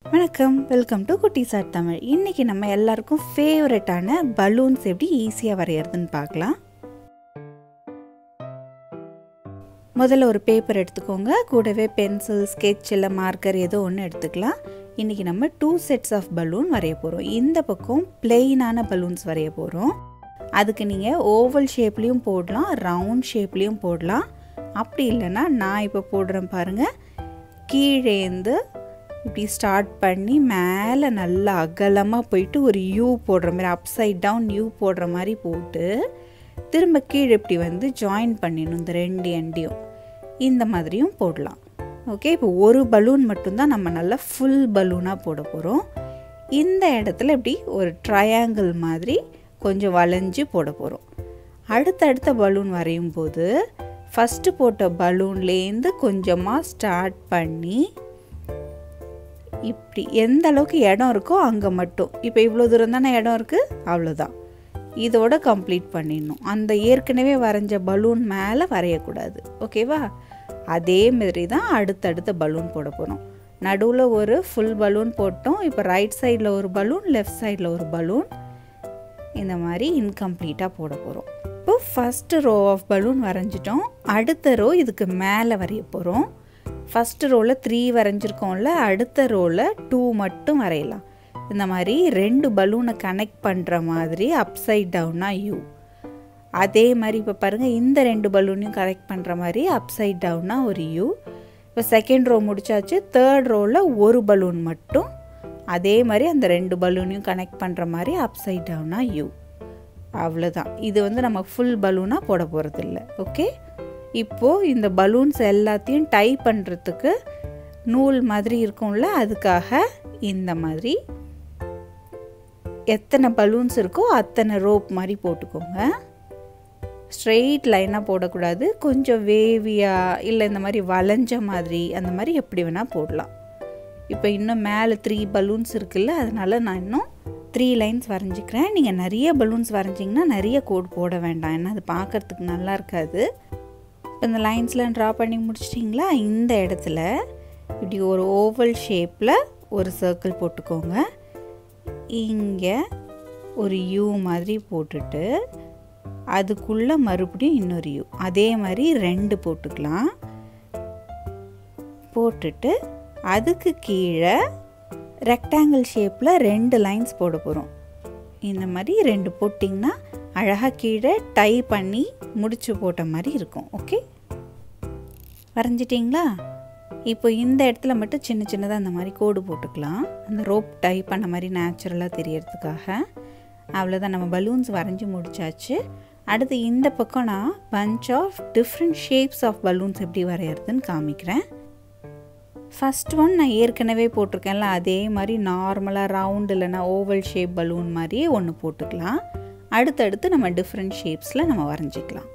வணக்கம் welcome to Kutti chat Tamil இன்றைக்கி நம்ம எல்லாருக்கும் ஃபேவரட்டான பலூன்ஸ் எப்படி ஈஸியாக வரைகிறதுன்னு பார்க்கலாம் முதல்ல ஒரு பேப்பர் எடுத்துக்கோங்க கூடவே பென்சில் ஸ்கெட்ச் இல்லை மார்க்கர் ஏதோ ஒன்று எடுத்துக்கலாம் இன்றைக்கி நம்ம டூ செட்ஸ் ஆஃப் பலூன் வரைய போகிறோம் இந்த பக்கம் பிளெயினான பலூன்ஸ் வரைய போகிறோம் அதுக்கு நீங்கள் ஓவல் ஷேப்லேயும் போடலாம் ரவுண்ட் ஷேப்லேயும் போடலாம் அப்படி இல்லைன்னா நான் இப்போ போடுறேன் பாருங்கள் கீழேந்து இப்படி ஸ்டார்ட் பண்ணி மேலே நல்லா அகலமாக போயிட்டு ஒரு யூ போடுற மாதிரி அப்சைட் டவுன் யூ போடுற மாதிரி போட்டு திரும்ப கீழே இப்படி வந்து ஜாயின் பண்ணிடணும் இந்த ரெண்டு எண்டையும் இந்த மாதிரியும் போடலாம் ஓகே இப்போ ஒரு பலூன் மட்டும்தான் நம்ம நல்லா ஃபுல் பலூனாக போட போகிறோம் இந்த இடத்துல இப்படி ஒரு ட்ரையாங்கிள் மாதிரி கொஞ்சம் வளைஞ்சு போட போகிறோம் அடுத்தடுத்த பலூன் வரையும் போது ஃபஸ்ட்டு போட்ட பலூன்லேருந்து கொஞ்சமாக ஸ்டார்ட் பண்ணி இப்படி எந்த அளவுக்கு இடம் இருக்கோ அங்கே மட்டும் இப்போ இவ்வளோ தூரம் தானே இடம் இருக்குது அவ்வளோதான் இதோட கம்ப்ளீட் பண்ணிடணும் அந்த ஏற்கனவே வரைஞ்ச பலூன் மேலே வரையக்கூடாது ஓகேவா அதே மாதிரி தான் அடுத்தடுத்த பலூன் போட போகிறோம் நடுவில் ஒரு ஃபுல் பலூன் போட்டோம் இப்போ ரைட் சைடில் ஒரு பலூன் லெஃப்ட் சைடில் ஒரு பலூன் இந்த மாதிரி இன்கம்ப்ளீட்டாக போட போகிறோம் இப்போ ஃபஸ்ட்டு ரோ ஆஃப் பலூன் வரைஞ்சிட்டோம் அடுத்த ரோ இதுக்கு மேலே வரைய போகிறோம் ஃபஸ்ட்டு ரோவில் த்ரீ வரைஞ்சிருக்கோம்ல அடுத்த ரோவில் டூ மட்டும் வரையலாம் இந்த மாதிரி ரெண்டு பலூனை கனெக்ட் பண்ணுற மாதிரி அப்சைட் டவுனாக யூ அதே மாதிரி இப்போ பாருங்கள் இந்த ரெண்டு பலூனையும் கனெக்ட் பண்ணுற மாதிரி அப்சைட் டவுனாக ஒரு யூ இப்போ செகண்ட் ரோ முடிச்சாச்சு தேர்ட் ரோவில் ஒரு பலூன் மட்டும் அதே மாதிரி அந்த ரெண்டு பலூனையும் கனெக்ட் பண்ணுற மாதிரி அப்சைட் டவுனாக யூ அவ்வளோதான் இது வந்து நம்ம ஃபுல் பலூனாக போட போகிறதில்ல ஓகே இப்போது இந்த பலூன்ஸ் எல்லாத்தையும் டை பண்ணுறதுக்கு நூல் மாதிரி இருக்கும்ல அதுக்காக இந்த மாதிரி எத்தனை பலூன்ஸ் இருக்கோ அத்தனை ரோப் மாதிரி போட்டுக்கோங்க ஸ்ட்ரெயிட் லைனாக போடக்கூடாது கொஞ்சம் வேவியாக இல்லை இந்த மாதிரி வளைஞ்ச மாதிரி அந்த மாதிரி எப்படி வேணால் போடலாம் இப்போ இன்னும் மேலே த்ரீ பலூன்ஸ் இருக்குல்ல அதனால் நான் இன்னும் த்ரீ லைன்ஸ் வரைஞ்சிக்கிறேன் நீங்கள் நிறைய பலூன்ஸ் வரைஞ்சிங்கன்னா நிறைய கோட் போட வேண்டாம் ஏன்னா அது பார்க்குறதுக்கு நல்லா இருக்காது இப்போ இந்த லைன்ஸ்லாம் ட்ரா பண்ணி முடிச்சிட்டிங்களா இந்த இடத்துல இப்படி ஒரு ஓவல் ஷேப்பில் ஒரு சர்க்கிள் போட்டுக்கோங்க இங்கே ஒரு யூ மாதிரி போட்டுட்டு அதுக்குள்ளே மறுபடியும் இன்னொரு யூ அதே மாதிரி ரெண்டு போட்டுக்கலாம் போட்டுட்டு அதுக்கு கீழே ரெக்டாங்கிள் ஷேப்பில் ரெண்டு லைன்ஸ் போட போகிறோம் இந்த மாதிரி ரெண்டு போட்டிங்கன்னா அழகாக கீழே டை பண்ணி முடிச்சு போட்ட மாதிரி இருக்கும் ஓகே வரைஞ்சிட்டிங்களா இப்போ இந்த இடத்துல மட்டும் சின்ன சின்னதாக அந்த மாதிரி கோடு போட்டுக்கலாம் அந்த ரோப் டை பண்ண மாதிரி நேச்சுரலாக தெரியறதுக்காக அவ்வளோதான் நம்ம பலூன்ஸ் வரைஞ்சி முடிச்சாச்சு அடுத்து இந்த பக்கம் நான் bunch of different shapes of balloons எப்படி வரைகிறதுன்னு காமிக்கிறேன் ஃபஸ்ட் ஒன் நான் ஏற்கனவே போட்டிருக்கேன்ல அதே மாதிரி நார்மலாக ரவுண்ட் இல்லைனா ஓவல் ஷேப் பலூன் மாதிரியே ஒன்று போட்டுக்கலாம் அடுத்தடுத்து நம்ம டிஃப்ரெண்ட் ஷேப்ஸில் நம்ம வரைஞ்சிக்கலாம்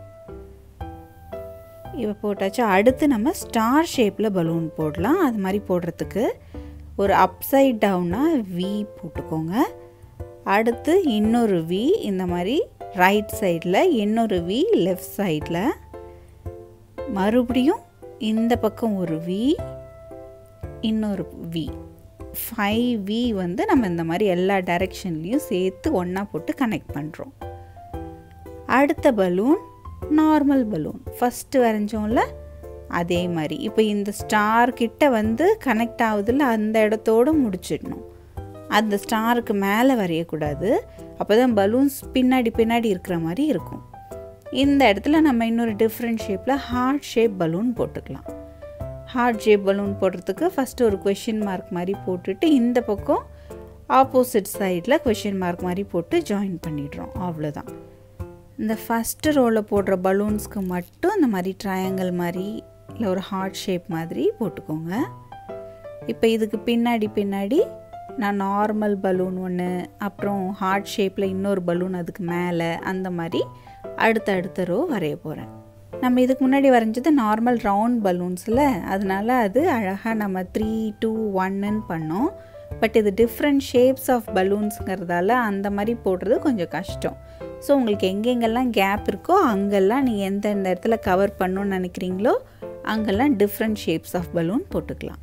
இப்போ போட்டாச்சு அடுத்து நம்ம ஸ்டார் ஷேப்பில் பலூன் போடலாம் அது மாதிரி போடுறதுக்கு ஒரு அப்சைட் டவுனாக வி போட்டுக்கோங்க அடுத்து இன்னொரு வி இந்த மாதிரி ரைட் சைடில் இன்னொரு வி லெஃப்ட் சைடில் மறுபடியும் இந்த பக்கம் ஒரு வி இன்னொரு வி ஃபைவ் வி வந்து நம்ம இந்த மாதிரி எல்லா டைரெக்ஷன்லேயும் சேர்த்து ஒன்றா போட்டு கனெக்ட் பண்ணுறோம் அடுத்த பலூன் நார்மல் பலூன் ஃபஸ்ட்டு வரைஞ்சோம்ல அதே மாதிரி இப்போ இந்த ஸ்டார் கிட்ட வந்து கனெக்ட் ஆகுதுல அந்த இடத்தோடு முடிச்சிடணும் அந்த ஸ்டாருக்கு மேலே வரையக்கூடாது அப்போ தான் பலூன்ஸ் பின்னாடி பின்னாடி இருக்கிற மாதிரி இருக்கும் இந்த இடத்துல நம்ம இன்னொரு டிஃப்ரெண்ட் ஷேப்பில் ஹார்ட் ஷேப் பலூன் போட்டுக்கலாம் ஹார்ட் ஷேப் பலூன் போடுறதுக்கு ஃபஸ்ட்டு ஒரு கொஷின் மார்க் மாதிரி போட்டுட்டு இந்த பக்கம் ஆப்போசிட் சைடில் கொஷின் மார்க் மாதிரி போட்டு ஜாயின் பண்ணிடுறோம் அவ்வளோதான் இந்த ஃபஸ்ட்டு ரோவில் போடுற பலூன்ஸ்க்கு மட்டும் இந்த மாதிரி ட்ரையாங்கிள் மாதிரி இல்லை ஒரு ஹார்ட் ஷேப் மாதிரி போட்டுக்கோங்க இப்போ இதுக்கு பின்னாடி பின்னாடி நான் நார்மல் பலூன் ஒன்று அப்புறம் ஹார்ட் ஷேப்பில் இன்னொரு பலூன் அதுக்கு மேலே அந்த மாதிரி அடுத்த அடுத்த ரோ வரைய போகிறேன் நம்ம இதுக்கு முன்னாடி வரைஞ்சது நார்மல் ரவுண்ட் பலூன்ஸில் அதனால அது அழகாக நம்ம த்ரீ டூ ஒன்னுன்னு பண்ணோம் பட் இது டிஃப்ரெண்ட் ஷேப்ஸ் ஆஃப் பலூன்ஸுங்கிறதால அந்த மாதிரி போடுறது கொஞ்சம் கஷ்டம் ஸோ உங்களுக்கு எங்கெங்கெல்லாம் கேப் இருக்கோ அங்கெல்லாம் நீங்கள் எந்தெந்த இடத்துல கவர் பண்ணணும்னு நினைக்கிறீங்களோ அங்கெல்லாம் டிஃப்ரெண்ட் ஷேப்ஸ் ஆஃப் பலூன் போட்டுக்கலாம்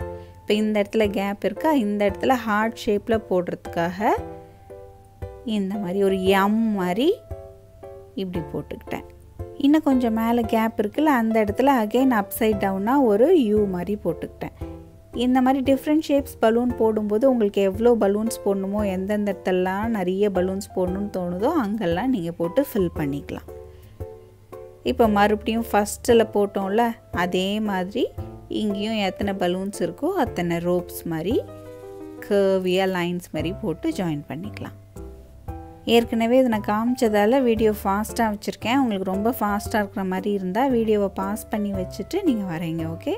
இப்போ இந்த இடத்துல கேப் இருக்கா இந்த இடத்துல ஹார்ட் ஷேப்பில் போடுறதுக்காக இந்த மாதிரி ஒரு எம் மாதிரி இப்படி போட்டுக்கிட்டேன் இன்னும் கொஞ்சம் மேலே கேப் இருக்குல்ல அந்த இடத்துல அகெயின் அப்சைட் டவுனாக ஒரு யூ மாதிரி போட்டுக்கிட்டேன் இந்த மாதிரி டிஃப்ரெண்ட் ஷேப்ஸ் பலூன் போடும்போது உங்களுக்கு எவ்வளோ பலூன்ஸ் போடணுமோ எந்தெந்த இடத்துலலாம் நிறைய பலூன்ஸ் போடணும்னு தோணுதோ அங்கெல்லாம் நீங்கள் போட்டு ஃபில் பண்ணிக்கலாம் இப்போ மறுபடியும் ஃபஸ்ட்டில் போட்டோம்ல அதே மாதிரி இங்கேயும் எத்தனை பலூன்ஸ் இருக்கோ அத்தனை ரோப்ஸ் மாதிரி கர்வியாக லைன்ஸ் மாதிரி போட்டு ஜாயின் பண்ணிக்கலாம் ஏற்கனவே இதை நான் காமிச்சதால் வீடியோ ஃபாஸ்ட்டாக வச்சுருக்கேன் உங்களுக்கு ரொம்ப ஃபாஸ்ட்டாக இருக்கிற மாதிரி இருந்தால் வீடியோவை பாஸ் பண்ணி வச்சுட்டு நீங்கள் வரீங்க ஓகே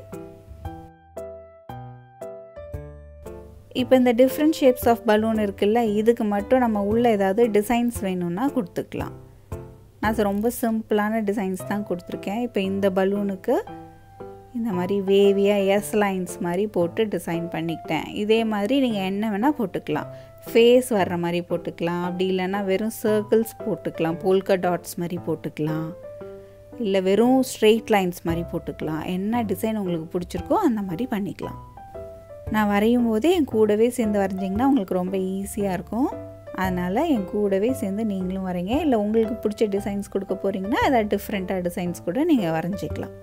இப்போ இந்த டிஃப்ரெண்ட் ஷேப்ஸ் ஆஃப் பலூன் இருக்குல்ல இதுக்கு மட்டும் நம்ம உள்ளே ஏதாவது டிசைன்ஸ் வேணும்னா கொடுத்துக்கலாம் நான் ரொம்ப சிம்பிளான டிசைன்ஸ் தான் கொடுத்துருக்கேன் இப்போ இந்த பலூனுக்கு இந்த மாதிரி வேவியாக எஸ் லைன்ஸ் மாதிரி போட்டு டிசைன் பண்ணிக்கிட்டேன் இதே மாதிரி நீங்கள் என்ன வேணால் போட்டுக்கலாம் ஃபேஸ் வர்ற மாதிரி போட்டுக்கலாம் அப்படி இல்லைன்னா வெறும் சர்க்கிள்ஸ் போட்டுக்கலாம் போல்கா டாட்ஸ் மாதிரி போட்டுக்கலாம் இல்லை வெறும் ஸ்ட்ரெயிட் லைன்ஸ் மாதிரி போட்டுக்கலாம் என்ன டிசைன் உங்களுக்கு பிடிச்சிருக்கோ அந்த மாதிரி பண்ணிக்கலாம் நான் வரையும் போதே என் கூடவே சேர்ந்து வரைஞ்சிங்கன்னா உங்களுக்கு ரொம்ப ஈஸியாக இருக்கும் அதனால் என் கூடவே சேர்ந்து நீங்களும் வரீங்க இல்லை உங்களுக்கு பிடிச்ச டிசைன்ஸ் கொடுக்க போகிறீங்கன்னா ஏதாவது டிஃப்ரெண்ட்டாக டிசைன்ஸ் கூட நீங்கள் வரைஞ்சிக்கலாம்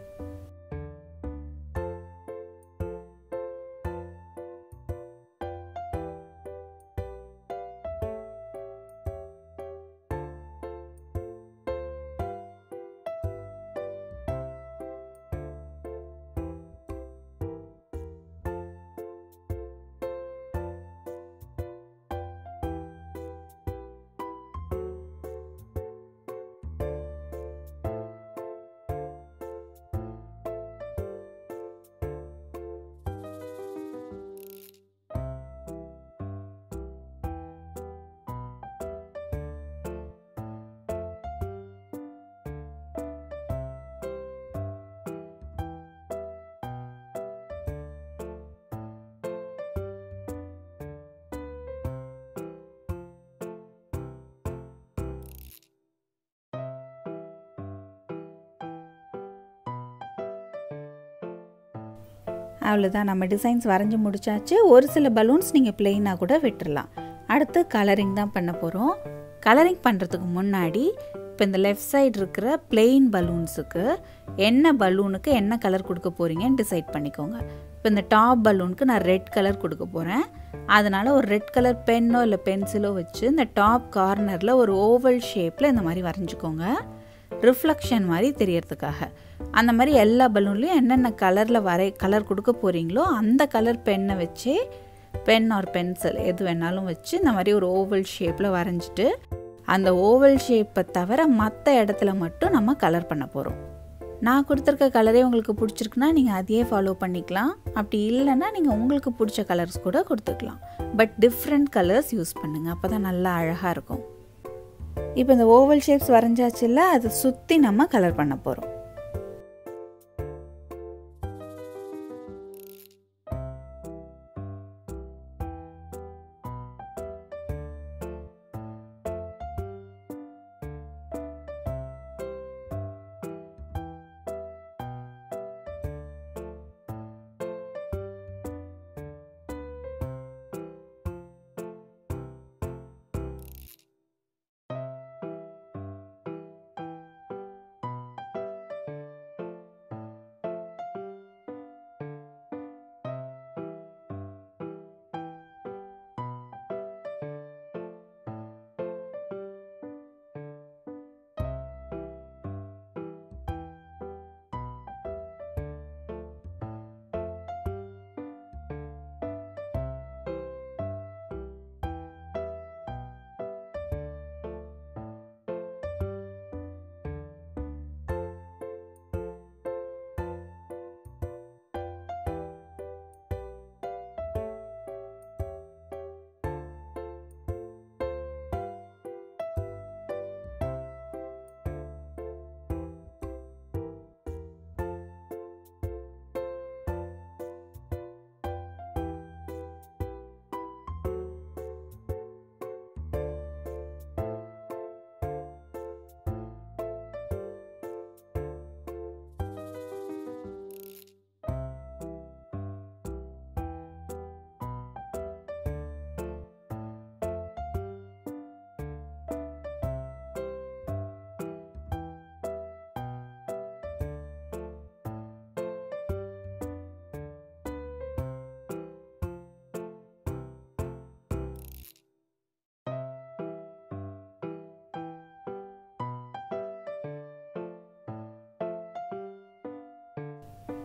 அவ்வளோதான் நம்ம டிசைன்ஸ் வரைஞ்சி முடிச்சாச்சு ஒரு சில பலூன்ஸ் நீங்கள் பிளெயினாக கூட விட்டுறலாம் அடுத்து கலரிங் தான் பண்ண போகிறோம் கலரிங் பண்ணுறதுக்கு முன்னாடி இப்போ இந்த லெஃப்ட் சைடு இருக்கிற பிளெயின் பலூன்ஸுக்கு என்ன பலூனுக்கு என்ன கலர் கொடுக்க போகிறீங்கன்னு டிசைட் பண்ணிக்கோங்க இப்போ இந்த டாப் பலூனுக்கு நான் ரெட் கலர் கொடுக்க போகிறேன் அதனால் ஒரு ரெட் கலர் பென்னோ இல்லை பென்சிலோ வச்சு இந்த டாப் கார்னரில் ஒரு ஓவல் ஷேப்பில் இந்த மாதிரி வரைஞ்சிக்கோங்க ரிஃப்ளெக்ஷன் மாதிரி தெரியறதுக்காக அந்த மாதிரி எல்லா பலூன்லேயும் என்னென்ன கலரில் வரை கலர் கொடுக்க போகிறீங்களோ அந்த கலர் பென்னை வச்சு பென் ஆர் பென்சில் எது வேணாலும் வச்சு இந்த மாதிரி ஒரு ஓவல் ஷேப்பில் வரைஞ்சிட்டு அந்த ஓவல் ஷேப்பை தவிர மற்ற இடத்துல மட்டும் நம்ம கலர் பண்ண போகிறோம் நான் கொடுத்துருக்க கலரே உங்களுக்கு பிடிச்சிருக்குன்னா நீங்கள் அதையே ஃபாலோ பண்ணிக்கலாம் அப்படி இல்லைன்னா நீங்கள் உங்களுக்கு பிடிச்ச கலர்ஸ் கூட கொடுத்துக்கலாம் பட் டிஃப்ரெண்ட் கலர்ஸ் யூஸ் பண்ணுங்கள் அப்போ தான் நல்லா அழகாக இருக்கும் இப்போ இந்த ஓவல் ஷேப்ஸ் வரைஞ்சாச்சுல்ல அதை சுற்றி நம்ம கலர் பண்ண போகிறோம்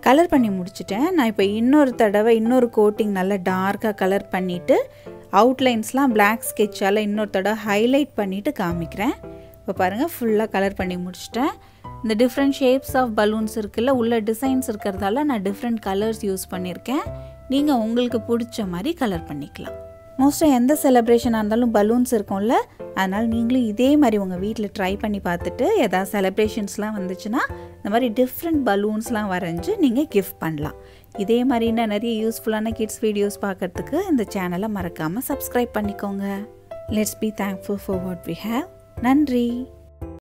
கலர் பண்ணி முடிச்சிட்டேன் நான் இப்போ இன்னொரு தடவை இன்னொரு கோட்டிங் நல்லா டார்க்காக கலர் பண்ணிவிட்டு அவுட்லைன்ஸ்லாம் பிளாக் ஸ்கெட்சால் இன்னொரு தடவை ஹைலைட் பண்ணிவிட்டு காமிக்கிறேன் இப்போ பாருங்கள் ஃபுல்லாக கலர் பண்ணி முடிச்சிட்டேன் இந்த டிஃப்ரெண்ட் ஷேப்ஸ் ஆஃப் பலூன்ஸ் இருக்குல்ல உள்ள டிசைன்ஸ் இருக்கிறதால நான் டிஃப்ரெண்ட் கலர்ஸ் யூஸ் பண்ணியிருக்கேன் நீங்கள் உங்களுக்கு பிடிச்ச மாதிரி கலர் பண்ணிக்கலாம் மோஸ்ட்டாக எந்த செலிப்ரேஷனாக இருந்தாலும் பலூன்ஸ் இருக்கும்ல அதனால் நீங்களும் இதே மாதிரி உங்கள் வீட்டில் ட்ரை பண்ணி பார்த்துட்டு எதாவது செலிப்ரேஷன்ஸ்லாம் வந்துச்சுன்னா இந்த மாதிரி டிஃப்ரெண்ட் பலூன்ஸ்லாம் வரைஞ்சி நீங்கள் கிஃப்ட் பண்ணலாம் இதே மாதிரினா நிறைய யூஸ்ஃபுல்லான கிட்ஸ் வீடியோஸ் பார்க்குறதுக்கு இந்த சேனலை மறக்காமல் சப்ஸ்கிரைப் பண்ணிக்கோங்க let's be thankful for what we have நன்றி